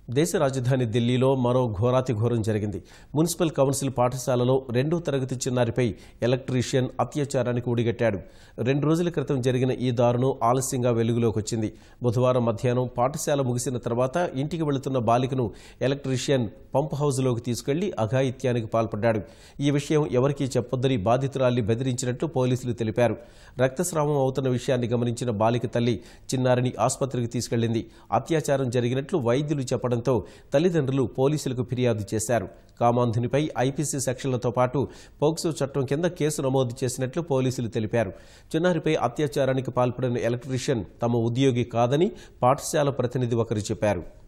దేశ రాజధాని ఢిల్లీలో మరో ఘోరాతి ఘోరం జరిగింది మున్సిపల్ కౌన్సిల్ పాఠశాలలో రెండో తరగతి చిన్నారిపై ఎలక్ట్రీషియన్ అత్యాచారానికి ఒడిగట్టాడు రెండు రోజుల క్రితం జరిగిన ఈ దారుణం ఆలస్యంగా వెలుగులోకి వచ్చింది బుధవారం మధ్యాహ్నం పాఠశాల ముగిసిన తర్వాత ఇంటికి వెళుతున్న బాలికను ఎలక్ట్రీషియన్ పంప్ హౌజ్లోకి తీసుకెళ్లి అఘాయిత్యానికి పాల్పడ్డాడు ఈ విషయం ఎవరికీ చెప్పొద్దని బాధితురాల్ని బెదిరించినట్లు పోలీసులు తెలిపారు రక్తస్రావం అవుతున్న విషయాన్ని గమనించిన బాలిక తల్లి చిన్నారిని ఆసుపత్రికి తీసుకెళ్లింది అత్యాచారం జరిగినట్లు వైద్యులు చెప్పడంతో తల్లిదండ్రులు పోలీసులకు ఫిర్యాదు చేశారు కామాంధునిపై ఐపీసీ సెక్షన్లతో పాటు పోక్సో చట్టం కింద కేసు నమోదు చేసినట్లు పోలీసులు తెలిపారు చిన్నారిపై అత్యాచారానికి పాల్పడిన ఎలక్ట్రీషియన్ తమ ఉద్యోగి కాదని పాఠశాల ప్రతినిధి ఒకరు చెప్పారు